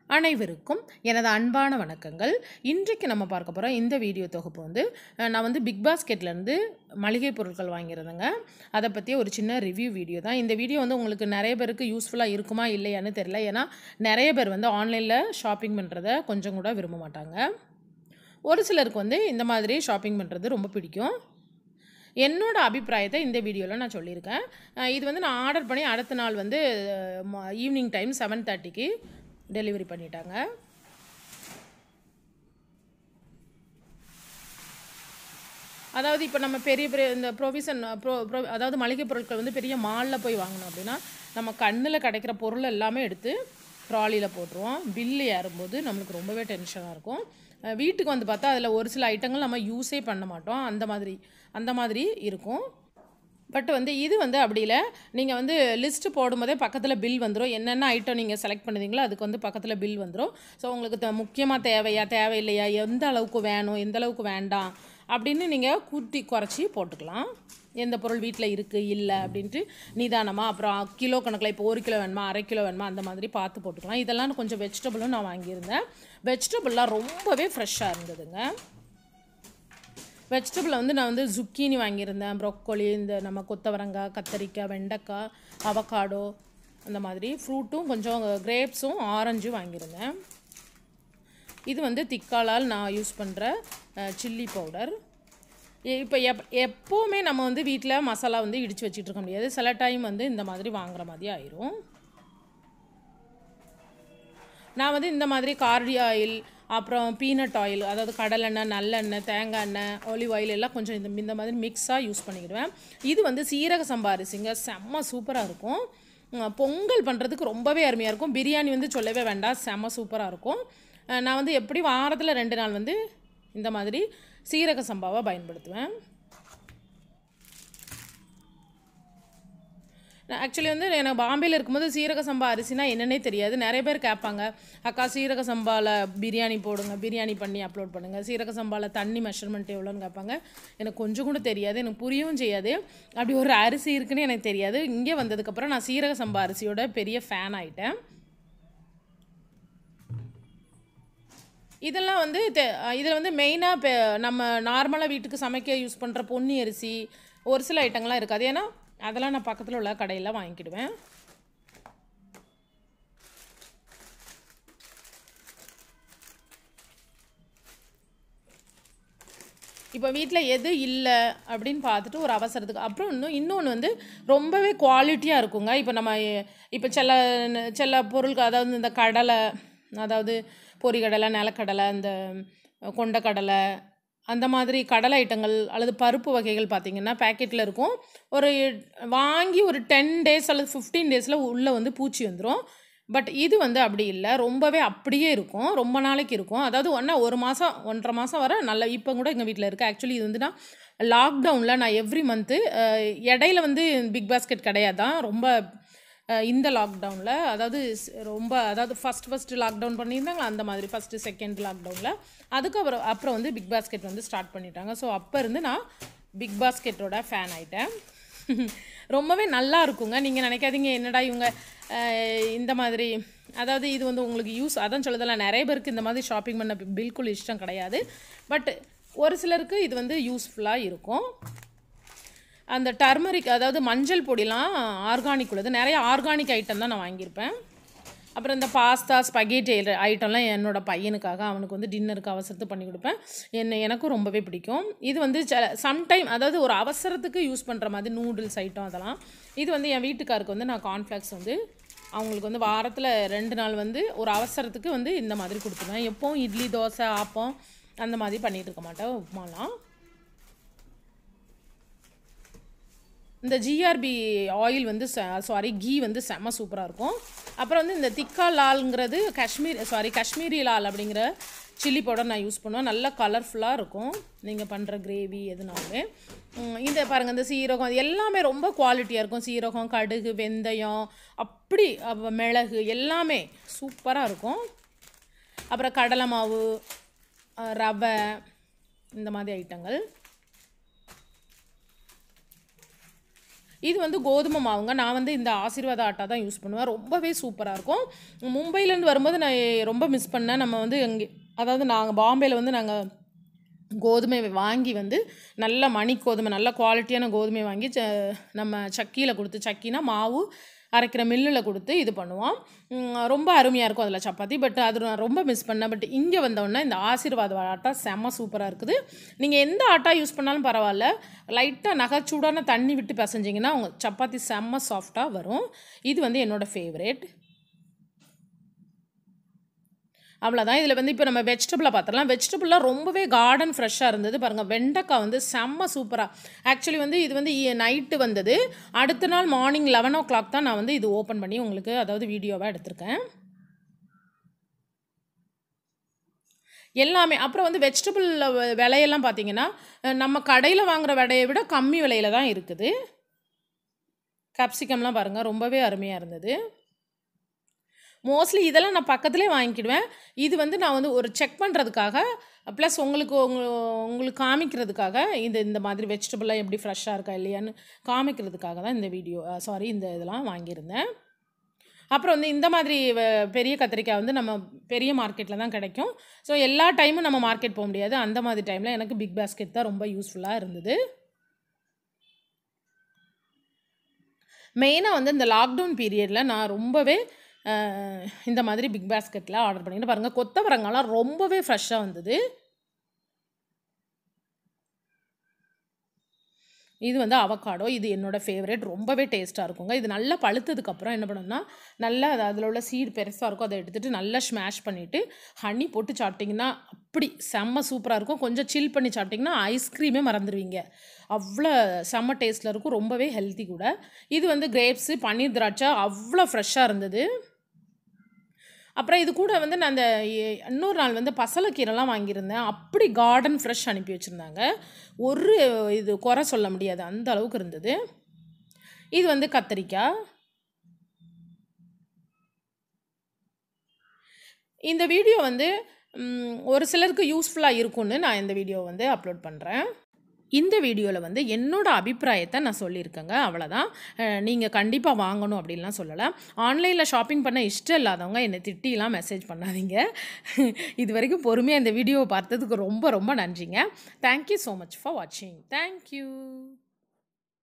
அனைவருக்கும் எனது அன்பான வணக்கங்கள் இன்றைக்கு நம்ம பார்க்க போகிற இந்த வீடியோ தொகுப்பு வந்து அஹ், நான் வந்து பிக் பாஸ்கெட்லேருந்து மளிகை பொருட்கள் வாங்கியிருந்தேங்க அதை பற்றி ஒரு சின்ன ரிவ்யூ வீடியோ தான் இந்த வீடியோ வந்து உங்களுக்கு நிறைய பேருக்கு யூஸ்ஃபுல்லாக இருக்குமா இல்லையான்னு தெரியல ஏன்னா நிறைய பேர் வந்து ஆன்லைனில் ஷாப்பிங் பண்ணுறத கொஞ்சம் கூட விரும்ப மாட்டாங்க ஒரு சிலருக்கு வந்து இந்த மாதிரி ஷாப்பிங் பண்ணுறது ரொம்ப பிடிக்கும் என்னோட அபிப்பிராயத்தை இந்த வீடியோவில் நான் சொல்லியிருக்கேன் அஹ் இது வந்து நான் ஆர்டர் பண்ணி அடுத்த நாள் வந்து ஈவினிங் டைம் செவன் தேர்ட்டிக்கு டெலிவரி பண்ணிட்டாங்க அதாவது இப்போ நம்ம பெரிய பெரிய இந்த ப்ரொவிஷன் ப்ரோ ப்ரோ அதாவது மளிகை பொருட்கள் வந்து பெரிய மாலில் போய் வாங்கணும் அப்படின்னா நம்ம கண்ணில் கிடைக்கிற பொருள் எல்லாமே எடுத்து ட்ராலியில் போட்டுருவோம் பில்லு ஏறும்போது நம்மளுக்கு ரொம்பவே டென்ஷனாக இருக்கும் அஹ் வீட்டுக்கு வந்து பார்த்தா அதில் ஒரு சில ஐட்டங்கள் நம்ம யூஸே பண்ண மாட்டோம் அந்த மாதிரி அந்த மாதிரி இருக்கும் பட் வந்து இது வந்து அப்படி இல்லை நீங்கள் வந்து லிஸ்ட்டு போடும்போதே பக்கத்தில் பில் வந்துடும் என்னென்ன ஐட்டம் நீங்கள் செலக்ட் பண்ணுவீங்களோ அதுக்கு வந்து பக்கத்தில் பில் வந்துடும் ஸோ உங்களுக்கு த- முக்கியமாக தேவையா தேவையில்லையா எந்த அளவுக்கு வேணும் எந்த அளவுக்கு வேண்டாம் அப்படின்னு நீங்கள் கூட்டி குறைச்சி போட்டுக்கலாம் எந்த பொருள் வீட்டில் இருக்குது இல்லை அப்படின்ட்டு நிதானமாக அப்புறம் கிலோ கணக்கில் இப்போ ஒரு கிலோ வேணுமா அரை கிலோ வேணுமா அந்த மாதிரி பார்த்து போட்டுக்கலாம் இதெல்லாம் கொஞ்சம் வெஜிடபிளும் நான் வாங்கியிருந்தேன் வெஜிடபிள்லாம் ரொம்பவே ஃப்ரெஷ்ஷாக இருந்ததுங்க வெஜிடபிள் வந்து நான் வந்து zucchini வாங்கியிருந்தேன் ப்ரொக்கோலி இந்த நம்ம கொத்தவரங்காய் கத்தரிக்காய் வெண்டைக்காய் அவகாடோ அந்த மாதிரி ஃப்ரூட்டும் கொஞ்சம் கிரேப்ஸும் ஆரஞ்சும் வாங்கியிருந்தேன் இது வந்து திக்காலால் நான் யூஸ் பண்ணுற சில்லி பவுடர் இப்போ எப் எப்போவுமே நம்ம வந்து வீட்டில் மசாலா வந்து இடித்து வச்சுட்டு இருக்க முடியாது சில டைம் வந்து இந்த மாதிரி வாங்குற மாதிரி ஆயிரும் நான் வந்து இந்த மாதிரி கார்டி ஆயில் அப்புறம் பீனட் ஆயில் அதாவது கடலெண்ணெய் நல்லெண்ணெய் தேங்காய் எண்ணெய் ஒலிவ் ஆயில் எல்லாம் கொஞ்சம் இந்த இந்த மாதிரி மிக்ஸாக யூஸ் பண்ணிக்கிடுவேன் இது வந்து சீரக சம்பா அரிசிங்க செம்ம சூப்பராக இருக்கும் உம், பொங்கல் பண்ணுறதுக்கு ரொம்பவே அருமையாக இருக்கும் பிரியாணி வந்து சொல்லவே வேண்டாம் செம்ம சூப்பராக இருக்கும் அஹ் நான் வந்து எப்படி வாரத்தில் ரெண்டு நாள் வந்து இந்த மாதிரி சீரக சம்பாவை பயன்படுத்துவேன் ஆக்சுவலி வந்து எனக்கு பாம்பேயில் இருக்கும்போது சீரக சம்பா அரிசினா என்னன்னே தெரியாது நிறைய பேர் கேட்பாங்க அக்கா சீரக சம்பாவில் பிரியாணி போடுங்க பிரியாணி பண்ணி அப்லோட் பண்ணுங்கள் சீரக சம்பாவில் தண்ணி மெஷர்மெண்ட் எவ்வளோன்னு கேட்பாங்க எனக்கு கொஞ்சம் கூட தெரியாது எனக்கு புரியவும் செய்யாது அப்படி ஒரு அரிசி இருக்குன்னு எனக்கு தெரியாது இங்கே வந்ததுக்கப்புறம் நான் சீரக சம்பா அரிசியோட பெரிய ஃபேன் ஆயிட்டேன் இதெல்லாம் வந்து இதில் வந்து மெயினாக நம்ம நார்மலாக வீட்டுக்கு சமைக்க யூஸ் பண்ணுற பொன்னி அரிசி ஒரு சில ஐட்டங்கள்லாம் இருக்காது ஏன்னா அதெல்லாம் நான் பக்கத்தில் உள்ள கடையில் வாங்கிக்கிடுவேன் இப்போ வீட்டில் எது இல்லை அப்படின்னு பார்த்துட்டு ஒரு அவசரத்துக்கு அப்புறம் இன்னும் இன்னொன்று வந்து ரொம்பவே குவாலிட்டியாக இருக்குங்க இப்போ நம்ம இப்போ சில சில பொருளுக்கு அதாவது இந்த கடலை அதாவது பொரிகடலை நிலக்கடலை இந்த கொண்டக்கடலை அந்த மாதிரி கடலை ஐட்டங்கள் அல்லது பருப்பு வகைகள் பார்த்திங்கன்னா பேக்கெட்டில் இருக்கும் ஒரு வாங்கி ஒரு டென் டேஸ் அல்லது ஃபிஃப்டீன் டேஸில் உள்ளே வந்து பூச்சி வந்துடும் பட் இது வந்து அப்படி இல்லை ரொம்பவே அப்படியே இருக்கும் ரொம்ப நாளைக்கு இருக்கும் அதாவது ஒன்றா ஒரு மாதம் ஒன்றரை மாதம் வர நல்ல இப்போ கூட எங்கள் வீட்டில் இருக்குது ஆக்சுவலி இது வந்து நான் லாக்டவுனில் நான் எவ்ரி மந்த்து இடையில வந்து பிக் பாஸ்கெட் கிடையாதான் ரொம்ப அஹ், இந்த லாக்டவுனில் அதாவது ஸ்- ரொம்ப அதாவது ஃபஸ்ட் ஃபஸ்ட்டு லாக்டவுன் பண்ணியிருந்தாங்க அந்த மாதிரி ஃபஸ்ட்டு செகண்ட் லாக்டவுனில் அதுக்கப்புறம் அப்புறம் வந்து பிக் பாஸ்கெட் வந்து ஸ்டார்ட் பண்ணிட்டாங்க ஸோ அப்போ இருந்து நான் பிக் பாஸ்கெட்டோட ஃபேன் ஆயிட்டேன் ரொம்பவே நல்லா இருக்குங்க நீங்கள் நினைக்காதீங்க என்னடா இவங்க அஹ், இந்த மாதிரி அதாவது இது வந்து உங்களுக்கு யூஸ் அதான் சொல்லுதெல்லாம் நிறைய பேருக்கு இந்த மாதிரி ஷாப்பிங் பண்ண பில்குல் இஷ்டம் கிடையாது பட் ஒரு சிலருக்கு இது வந்து யூஸ்ஃபுல்லாக இருக்கும் அந்த டர்மரிக் அதாவது மஞ்சள் பொடிலாம் ஆர்கானிக் உள்ளது நிறைய ஆர்கானிக் ஐட்டம் தான் நான் வாங்கியிருப்பேன் அப்புறம் இந்த பாஸ்தா ஸ்பகேட்டி ஐட்டம்லாம் என்னோட பையனுக்காக அவனுக்கு வந்து டின்னருக்கு அவசரத்து பண்ணி கொடுப்பேன் என்ன எனக்கும் ரொம்பவே பிடிக்கும் இது வந்து சம்டைம் அதாவது ஒரு அவசரத்துக்கு யூஸ் பண்ணுற மாதிரி நூடுல்ஸ் ஐட்டம் அதெல்லாம் இது வந்து என் வீட்டுக்காருக்கு வந்து நான் கார்ன்ஃப்ளாக்ஸ் வந்து அவங்களுக்கு வந்து வாரத்தில் ரெண்டு நாள் வந்து ஒரு அவசரத்துக்கு வந்து இந்த மாதிரி கொடுத்துருவேன் எப்போவும் இட்லி தோசை ஆப்பம் அந்த மாதிரி பண்ணிகிட்டு இருக்க மாட்டேன் உப்புமாலாம் இந்த ஜிஆர்பி ஆயில் வந்து சாரி கீ வந்து செம்ம சூப்பராக இருக்கும் அப்புறம் வந்து இந்த திக்கா லால்ங்கிறது காஷ்மீர் சாரி காஷ்மீரி லால் அப்படிங்கிற சில்லி பவுடர் நான் யூஸ் பண்ணுவேன் நல்லா கலர்ஃபுல்லாக இருக்கும் நீங்கள் பண்ணுற கிரேவி எதுனாலுமே உம், இந்த பாருங்கள் இந்த சீரகம் அது எல்லாமே ரொம்ப குவாலிட்டியாக இருக்கும் சீரகம் கடுகு வெந்தயம் அப்படி அப்ப மிளகு எல்லாமே சூப்பராக இருக்கும் அப்புறம் கடலை மாவு அஹ், ரவை இந்த மாதிரி ஐட்டங்கள் இது வந்து கோதுமை மாவுங்க நான் வந்து இந்த ஆசீர்வாத ஆட்டா தான் யூஸ் பண்ணுவேன் ரொம்பவே சூப்பராக இருக்கும் மும்பையிலேருந்து வரும்போது நான் ரொம்ப மிஸ் பண்ணேன் நம்ம வந்து இங்கே அதாவது நாங்கள் பாம்பேயில் வந்து நாங்கள் கோதுமை வாங்கி வந்து நல்ல மணி கோதுமை நல்ல குவாலிட்டியான கோதுமை வாங்கி ச நம்ம சக்கியில் கொடுத்து சக்கினா மாவு அரைக்கிற மில்லில் கொடுத்து இது பண்ணுவோம் உம், ரொம்ப அருமையாக இருக்கும் அதில் சப்பாத்தி பட் அது நான் ரொம்ப மிஸ் பண்ணேன் பட் இங்கே வந்தோடனே இந்த ஆசீர்வாத ஆட்டா செம்ம சூப்பராக இருக்குது நீங்கள் எந்த ஆட்டா யூஸ் பண்ணாலும் பரவாயில்ல லைட்டாக நகைச்சூடான தண்ணி விட்டு பிசைஞ்சிங்கன்னா உங்கள் சப்பாத்தி செம்ம சாஃப்டாக வரும் இது வந்து என்னோடய ஃபேவரேட் அவ்வளோதான் இதில் வந்து இப்போ நம்ம வெஜிடபிளை பார்த்துடலாம் வெஜிடபிள்லாம் ரொம்பவே கார்டன் ஃப்ரெஷ்ஷாக இருந்தது பாருங்கள் வெண்டைக்காய் வந்து செம்ம சூப்பராக ஆக்சுவலி வந்து இது வந்து நைட்டு வந்தது அடுத்த நாள் மார்னிங் லெவன் ஓ கிளாக் தான் நான் வந்து இது ஓப்பன் பண்ணி உங்களுக்கு அதாவது வீடியோவாக எடுத்திருக்கேன் எல்லாமே அப்புறம் வந்து வெஜிடபிள் விலையெல்லாம் பார்த்தீங்கன்னா அஹ், நம்ம கடையில் வாங்குற விலையை விட கம்மி விலையில தான் இருக்குது கேப்சிகம்லாம் பாருங்கள் ரொம்பவே அருமையாக இருந்தது மோஸ்ட்லி இதெல்லாம் நான் பக்கத்துலேயே வாங்கிக்கிடுவேன் இது வந்து நான் வந்து ஒரு செக் பண்ணுறதுக்காக ப்ளஸ் உங்களுக்கு உங்க உங்களுக்கு காமிக்கிறதுக்காக இந்த இந்த மாதிரி வெஜிடபிள்லாம் எப்படி ஃப்ரெஷ்ஷாக இருக்கா இல்லையான்னு காமிக்கிறதுக்காக தான் இந்த வீடியோ சாரி இந்த இதெல்லாம் வாங்கியிருந்தேன் அப்புறம் வந்து இந்த மாதிரி வ- பெரிய கத்திரிக்காய் வந்து நம்ம பெரிய மார்க்கெட்டில் தான் கிடைக்கும் ஸோ எல்லா டைமும் நம்ம மார்க்கெட் போக முடியாது அந்த மாதிரி டைமில் எனக்கு பிக் பாஸ்கெட் தான் ரொம்ப யூஸ்ஃபுல்லாக இருந்தது மெயினாக வந்து இந்த லாக்டவுன் பீரியடில் நான் ரொம்பவே அஹ், இந்த மாதிரி பிக் பாஸ்கெட்டில் ஆர்டர் பண்ணிட்டு பாருங்கள் கொத்தவரங்காலாம் ரொம்பவே ஃப்ரெஷ்ஷாக வந்தது இது வந்து அவகாடோ இது என்னோடய ஃபேவரட் ரொம்பவே டேஸ்ட்டாக இருக்குங்க இது நல்லா பழுத்ததுக்கப்புறம் என்ன பண்ணணும்னா நல்லா அது அதில் உள்ள சீடு பெருசாக இருக்கும் அதை எடுத்துகிட்டு நல்லா ஸ்மாஷ் பண்ணிவிட்டு ஹனி போட்டு சாப்பிட்டிங்கன்னா அப்படி செம்ம சூப்பராக இருக்கும் கொஞ்சம் சில் பண்ணி சாப்பிட்டிங்கன்னா ஐஸ்கிரீமே மறந்துடுவீங்க அவ்வளோ செம்ம டேஸ்ட்டில் இருக்கும் ரொம்பவே ஹெல்த்தி கூட இது வந்து கிரேப்ஸு பன்னீர் திராட்சை அவ்வளோ ஃப்ரெஷ்ஷாக இருந்தது அப்புறம் இது கூட வந்து நான் அந்த எ- இன்னொரு நாள் வந்து பசலைக்கீரைலாம் வாங்கியிருந்தேன் அப்படி கார்டன் ஃப்ரெஷ் அனுப்பி வச்சுருந்தாங்க ஒரு இது குறை சொல்ல முடியாது அந்த அளவுக்கு இருந்தது இது வந்து கத்திரிக்காய் இந்த வீடியோ வந்து ம், ஒரு சிலருக்கு யூஸ்ஃபுல்லாக இருக்கும்னு நான் இந்த வீடியோ வந்து அப்லோட் பண்ணுறேன் இந்த வீடியோவில் வந்து என்னோட அபிப்பிராயத்தை நான் சொல்லியிருக்கேங்க அவ்வளோதான் நீங்கள் கண்டிப்பாக வாங்கணும் அப்படின்லாம் சொல்லலை ஆன்லைனில் ஷாப்பிங் பண்ண இஷ்டம் இல்லாதவங்க என்னை திட்டிலாம் மெசேஜ் பண்ணாதீங்க இது வரைக்கும் பொறுமையாக இந்த வீடியோவை பார்த்ததுக்கு ரொம்ப ரொம்ப நன்றிங்க தேங்க்யூ ஸோ மச் ஃபார் வாட்சிங் தேங்க்யூ